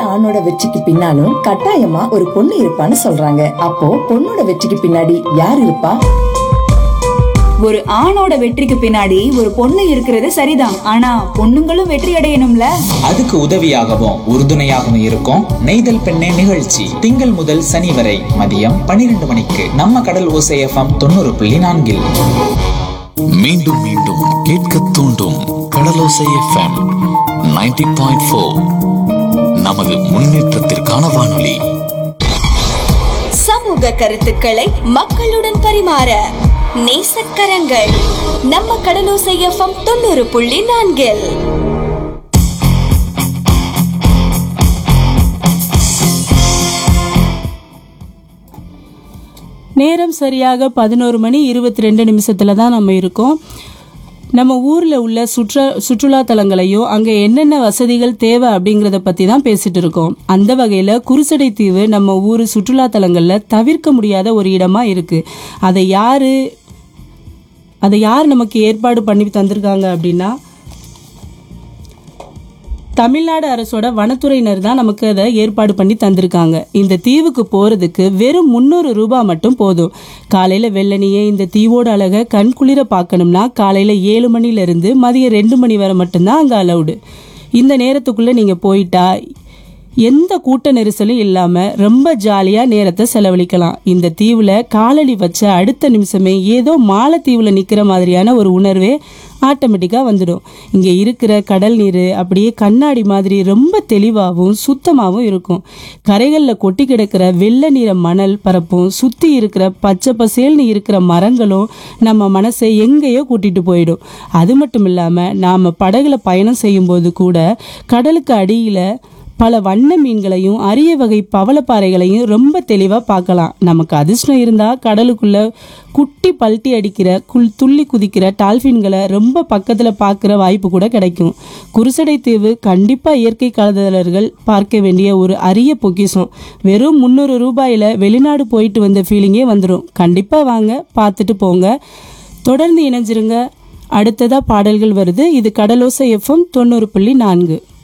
ஆணோட வெற்றிக்கு பின்னாலும் கட்டாயமா ஒரு பொண்ணு இருப்பான்னு சொல்றாங்க அப்போ பொண்ணோட வெற்றிக்கு பின்னாடி யார் இருப்பா ஒரு ஆணோட வெற்றிக்கு பின்னாடி ஒரு பொண்ணு இருக்கிறது சரிதான் ஆனா பொண்ணுங்களும் வெற்றி அடையணும்ல அதுக்கு உதவியாகவும் உறுதுணையாகவும் இருக்கும் நெய்தல் பெண்ணே நிகழ்ச்சி திங்கள் முதல் சனி வரை மதியம் பன்னிரண்டு மணிக்கு நம்ம கடல் ஓசை எஃப்எம் தொண்ணூறு புள்ளி நான்கில் மீண்டும் மீண்டும் கேட்க தூண்டும் கடலோசை எஃப்எம் 90.4 பாயிண்ட் ஃபோர் நமது முன்னேற்றத்திற்கான வானொலி சமூக கருத்துக்களை மக்களுடன் பரிமாற நேசக்கரங்கள் நம்ம கடலோசை எஃப்எம் தொண்ணூறு புள்ளி நான்கில் நேரம் சரியாக பதினோரு மணி இருபத்தி ரெண்டு நிமிஷத்துல தான் நம்ம இருக்கோம் நம்ம ஊர்ல உள்ள சுற்ற சுற்றுலா தலங்களையும் அங்க என்னென்ன வசதிகள் தேவை அப்படிங்கறத பத்தி தான் பேசிட்டு இருக்கோம் அந்த வகையில குருசடை தீவு நம்ம ஊர் சுற்றுலா தலங்கள்ல தவிர்க்க முடியாத ஒரு இடமா இருக்கு அதை யாரு அதை யார் நமக்கு ஏற்பாடு பண்ணி தந்திருக்காங்க அப்படின்னா தமிழ்நாடு அரசோட வனத்துறையினர் தான் நமக்கு அதை ஏற்பாடு பண்ணி தந்திருக்காங்க இந்த தீவுக்கு போறதுக்கு வெறும் முந்நூறு ரூபாய் மட்டும் போதும் காலையில வெள்ளனியே இந்த தீவோட அழகை கண் குளிர பார்க்கணும்னா காலையில ஏழு மணில இருந்து மதியம் ரெண்டு மணி வரை மட்டும்தான் அங்க அலௌடு இந்த நேரத்துக்குள்ள நீங்க போயிட்டா எந்த கூட்ட நெரிசலும் இல்லாம ரொம்ப ஜாலியா நேரத்தை செலவழிக்கலாம் இந்த தீவுல காலடி வச்ச அடுத்த நிமிஷமே ஏதோ மாலத்தீவுல நிக்கிற மாதிரியான ஒரு உணர்வே ஆட்டோமேட்டிக்கா வந்துடும் இங்க இருக்கிற கடல் நீர் அப்படியே கண்ணாடி மாதிரி ரொம்ப தெளிவாகவும் சுத்தமாகவும் இருக்கும் கரைகள்ல கொட்டி கிடக்கிற வெள்ளை நிற மணல் பரப்பும் சுத்தி இருக்கிற பச்சை பசேல்னு இருக்கிற மரங்களும் நம்ம மனசை எங்கேயோ கூட்டிட்டு போயிடும் அது மட்டும் இல்லாம நாம படகுல பயணம் செய்யும்போது கூட கடலுக்கு அடியில பல வண்ண மீன்களையும் அரிய வகை பவளப்பாறைகளையும் ரொம்ப தெளிவாக பார்க்கலாம் நமக்கு அதிர்ஷ்டம் இருந்தால் கடலுக்குள்ள குட்டி பல்ட்டி அடிக்கிற குள் துள்ளி குதிக்கிற டால்ஃபின்களை ரொம்ப பக்கத்தில் பார்க்குற வாய்ப்பு கூட கிடைக்கும் குருசடை தீவு கண்டிப்பாக இயற்கை காதலர்கள் பார்க்க வேண்டிய ஒரு அரிய பொக்கிஷம் வெறும் முந்நூறு ரூபாயில் வெளிநாடு போயிட்டு வந்த ஃபீலிங்கே வந்துடும் கண்டிப்பாக வாங்க பார்த்துட்டு போங்க தொடர்ந்து இணைஞ்சிருங்க அடுத்ததாக பாடல்கள் வருது இது கடலோசை எஃப்எம் தொண்ணூறு புள்ளி நான்கு